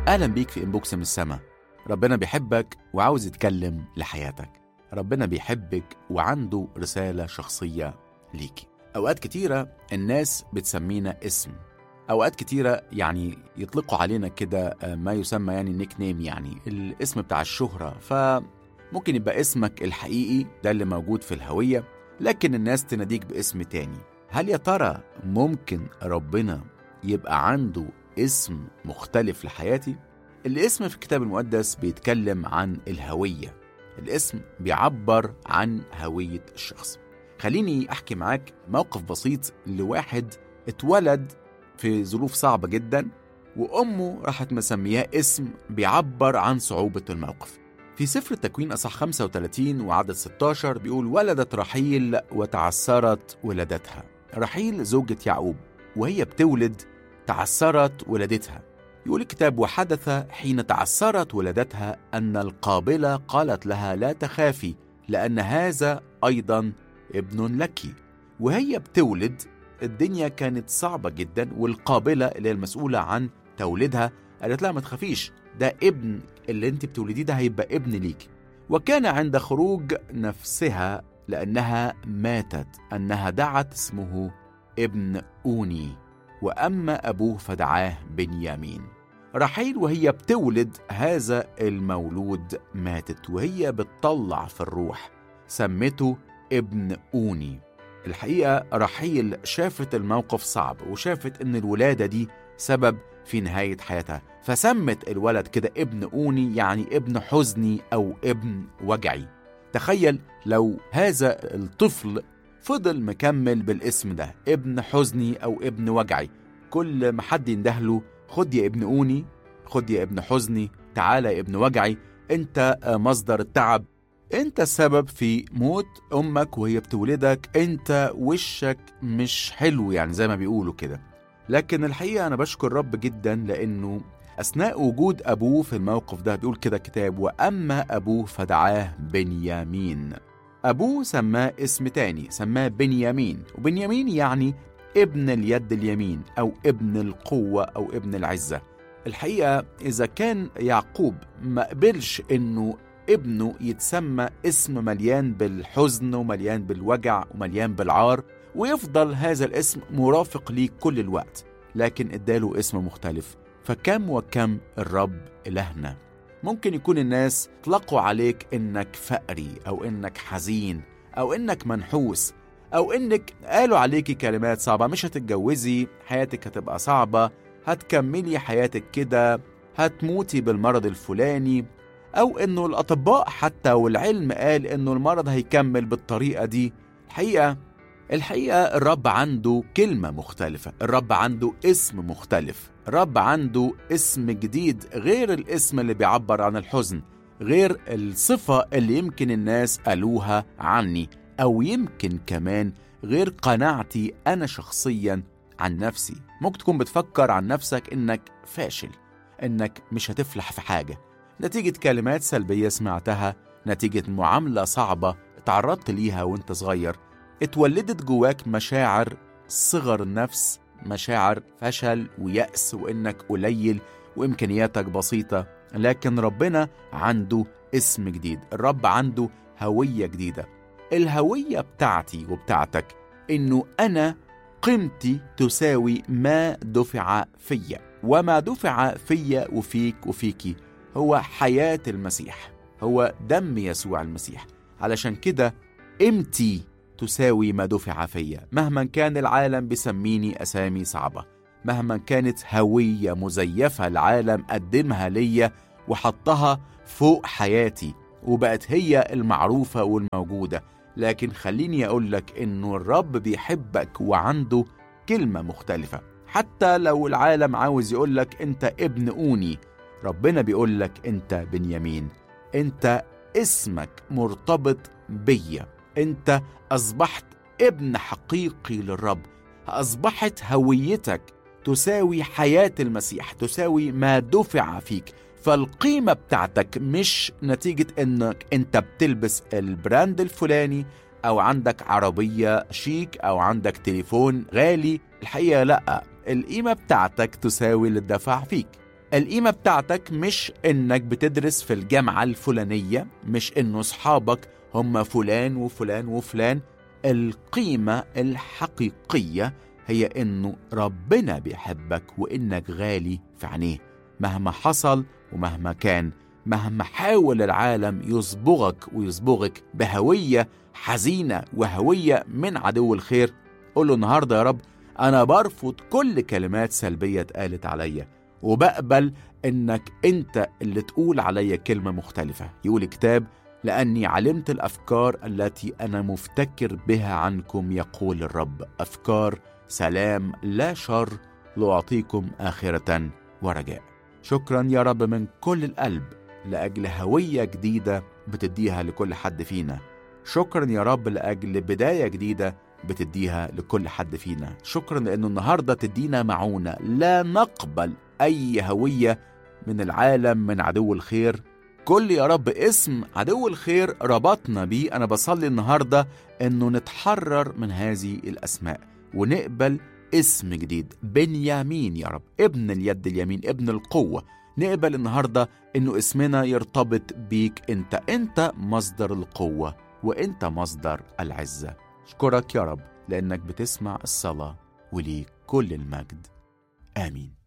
أهلا بيك في إنبوكس من السما ربنا بيحبك وعاوز يتكلم لحياتك ربنا بيحبك وعنده رسالة شخصية ليكي أوقات كتيرة الناس بتسمينا اسم أوقات كتيرة يعني يطلقوا علينا كده ما يسمى يعني نيك نيم يعني الاسم بتاع الشهرة فممكن يبقى اسمك الحقيقي ده اللي موجود في الهوية لكن الناس تناديك باسم تاني هل يا ترى ممكن ربنا يبقى عنده اسم مختلف لحياتي؟ الاسم في الكتاب المقدس بيتكلم عن الهوية الاسم بيعبر عن هوية الشخص خليني أحكي معاك موقف بسيط لواحد اتولد في ظروف صعبة جدا وأمه راحت مسمياه اسم بيعبر عن صعوبة الموقف في سفر التكوين أصح 35 وعدد 16 بيقول ولدت رحيل وتعثرت ولادتها رحيل زوجة يعقوب وهي بتولد تعثرت ولادتها يقول الكتاب وحدث حين تعثرت ولادتها أن القابلة قالت لها لا تخافي لأن هذا أيضا ابن لك وهي بتولد الدنيا كانت صعبة جدا والقابلة اللي هي المسؤولة عن توليدها قالت لها ما تخافيش ده ابن اللي انت بتولديه ده هيبقى ابن ليك وكان عند خروج نفسها لأنها ماتت أنها دعت اسمه ابن أوني وأما أبوه فدعاه بنيامين رحيل وهي بتولد هذا المولود ماتت وهي بتطلع في الروح سمته ابن أوني الحقيقة رحيل شافت الموقف صعب وشافت إن الولادة دي سبب في نهاية حياتها فسمت الولد كده ابن أوني يعني ابن حزني أو ابن وجعي تخيل لو هذا الطفل فضل مكمل بالاسم ده ابن حزني أو ابن وجعي كل ما حد يندهله خد يا ابن أوني خد يا ابن حزني تعالى يا ابن وجعي انت مصدر التعب انت السبب في موت امك وهي بتولدك انت وشك مش حلو يعني زي ما بيقولوا كده لكن الحقيقة أنا بشكر رب جدا لأنه أثناء وجود أبوه في الموقف ده بيقول كده كتاب وأما أبوه فدعاه بنيامين أبوه سماه اسم تاني سماه بنيامين وبنيامين يعني ابن اليد اليمين أو ابن القوة أو ابن العزة الحقيقة إذا كان يعقوب ما قبلش إنه ابنه يتسمى اسم مليان بالحزن ومليان بالوجع ومليان بالعار ويفضل هذا الاسم مرافق ليه كل الوقت لكن اداله اسم مختلف فكم وكم الرب إلهنا ممكن يكون الناس اطلقوا عليك انك فقري او انك حزين او انك منحوس او انك قالوا عليكي كلمات صعبة مش هتتجوزي حياتك هتبقى صعبة هتكملي حياتك كده هتموتي بالمرض الفلاني او انه الاطباء حتى والعلم قال انه المرض هيكمل بالطريقة دي الحقيقة الحقيقة الرب عنده كلمة مختلفة الرب عنده اسم مختلف الرب عنده اسم جديد غير الاسم اللي بيعبر عن الحزن غير الصفة اللي يمكن الناس قالوها عني أو يمكن كمان غير قناعتي أنا شخصيا عن نفسي ممكن تكون بتفكر عن نفسك إنك فاشل إنك مش هتفلح في حاجة نتيجة كلمات سلبية سمعتها نتيجة معاملة صعبة تعرضت ليها وانت صغير اتولدت جواك مشاعر صغر النفس مشاعر فشل ويأس وإنك قليل وإمكانياتك بسيطة لكن ربنا عنده اسم جديد الرب عنده هوية جديدة الهوية بتاعتي وبتاعتك إنه أنا قيمتي تساوي ما دفع فيا وما دفع فيا وفيك وفيكي هو حياة المسيح هو دم يسوع المسيح علشان كده قيمتي تساوي ما دفع فيا مهما كان العالم بيسميني أسامي صعبة مهما كانت هوية مزيفة العالم قدمها ليا وحطها فوق حياتي وبقت هي المعروفة والموجودة لكن خليني أقول لك إنه الرب بيحبك وعنده كلمة مختلفة حتى لو العالم عاوز يقول لك أنت ابن أوني ربنا بيقول لك أنت بنيامين أنت اسمك مرتبط بيا أنت أصبحت ابن حقيقي للرب أصبحت هويتك تساوي حياة المسيح تساوي ما دفع فيك فالقيمة بتاعتك مش نتيجة انك انت بتلبس البراند الفلاني او عندك عربية شيك او عندك تليفون غالي الحقيقة لا القيمة بتاعتك تساوي اللي دفع فيك القيمة بتاعتك مش إنك بتدرس في الجامعة الفلانية مش إنه أصحابك هم فلان وفلان وفلان القيمة الحقيقية هي إنه ربنا بيحبك وإنك غالي في عينيه مهما حصل ومهما كان مهما حاول العالم يصبغك ويصبغك بهوية حزينة وهوية من عدو الخير قول له النهاردة يا رب أنا برفض كل كلمات سلبية اتقالت عليا وبقبل إنك أنت اللي تقول عليا كلمة مختلفة يقول كتاب لأني علمت الأفكار التي أنا مفتكر بها عنكم يقول الرب أفكار سلام لا شر لأعطيكم آخرة ورجاء شكرا يا رب من كل القلب لأجل هوية جديدة بتديها لكل حد فينا شكرا يا رب لأجل بداية جديدة بتديها لكل حد فينا شكرا لأنه النهاردة تدينا معونة لا نقبل أي هوية من العالم من عدو الخير كل يا رب اسم عدو الخير ربطنا بيه أنا بصلي النهاردة أنه نتحرر من هذه الأسماء ونقبل اسم جديد بنيامين يا رب ابن اليد اليمين ابن القوة نقبل النهاردة انه اسمنا يرتبط بيك انت انت مصدر القوة وانت مصدر العزة اشكرك يا رب لانك بتسمع الصلاة وليك كل المجد امين